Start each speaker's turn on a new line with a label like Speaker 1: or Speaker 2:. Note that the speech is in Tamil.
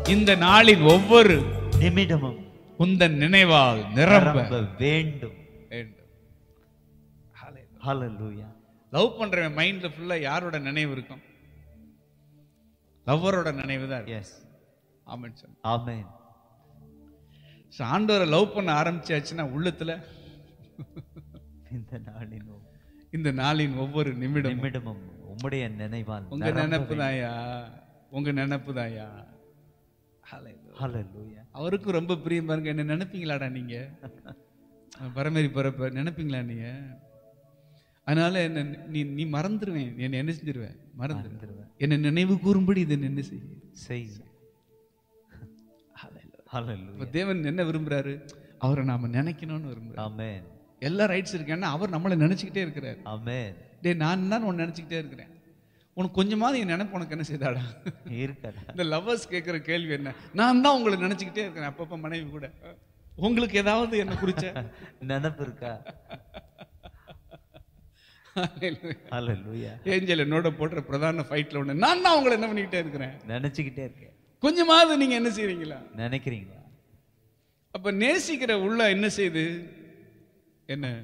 Speaker 1: இந்த நாளின் ஒவ்வொரு
Speaker 2: நிமிடமும்
Speaker 1: உந்தன் நினைவால் நிரம்ப
Speaker 2: நிரம்ப வேண்டும்
Speaker 1: வேண்டும்
Speaker 2: ஹalleluya
Speaker 1: லவ் பண்றவன் மைண்ட்ல ஃபுல்லா யாரோட நினைவு இருக்கும் லவ்வரோட நினைவு தான் இருக்கும்
Speaker 2: yes
Speaker 1: amen sir
Speaker 2: amen
Speaker 1: so ஆண்டவரை லவ் பண்ண ஆரம்பிச்சாச்சுன்னா உள்ளத்துல
Speaker 2: இந்த நாளின் ஒவ்வொரு
Speaker 1: இந்த நாளின் ஒவ்வொரு நிமிடம்
Speaker 2: நிமிடமும் உம்முடைய நினைவால்
Speaker 1: உங்க நினைப்பு தாயா உங்க நினைப்பு தாயா
Speaker 2: ஹalleluya
Speaker 1: அவருக்கும் ரொம்ப பிரியம் பாருங்க என்ன நினைப்பீங்களாடா நீங்க பரமேறி பரப்ப நினைப்பீங்களா நீங்க அதனால என்ன நீ நீ மறந்துடுவேன் என்ன என்ன செஞ்சிருவேன் மறந்துடுவேன்
Speaker 2: மறந்துடுவேன்.
Speaker 1: என்ன நினைவு கூறும்படி இதை என்ன செய்ய
Speaker 2: செய் ஹalleluya
Speaker 1: இப்ப தேவன் என்ன விரும்புறாரு அவரை நாம நினைக்கணும்னு விரும்புறாரு
Speaker 2: ஆமென்
Speaker 1: எல்லா ரைட்ஸ் இருக்கேன்னா அவர் நம்மளை நினைச்சுக்கிட்டே இருக்கிறாரு
Speaker 2: ஆமென்
Speaker 1: டேய் நான் தான் உன்னை நினைச்சுக்கிட்டே இருக்கிறேன் உனக்கு கொஞ்சமாவது என் நினைப்பு உனக்கு என்ன செய்தாடா
Speaker 2: இருக்கடா
Speaker 1: இந்த லவ்வர்ஸ் கேட்குற கேள்வி என்ன நான் தான் உங்களை நினைச்சுக்கிட்டே இருக்கிறேன் அப்பப்ப மனைவி கூட உங்களுக்கு ஏதாவது என்ன குறிச்ச
Speaker 2: நினைப்பு இருக்கா ஹalleluya
Speaker 1: ஏஞ்சல் என்னோட போடுற பிரதான ஃபைட்ல ஒண்ணு நான் தான் உங்களை என்ன பண்ணிக்கிட்டே இருக்கிறேன்
Speaker 2: நினைச்சுக்கிட்டே இருக்கேன்
Speaker 1: கொஞ்சமாவது நீங்க என்ன செய்றீங்களா
Speaker 2: நினைக்கிறீங்களா
Speaker 1: அப்ப நேசிக்கிற உள்ள என்ன செய்யுது என்ன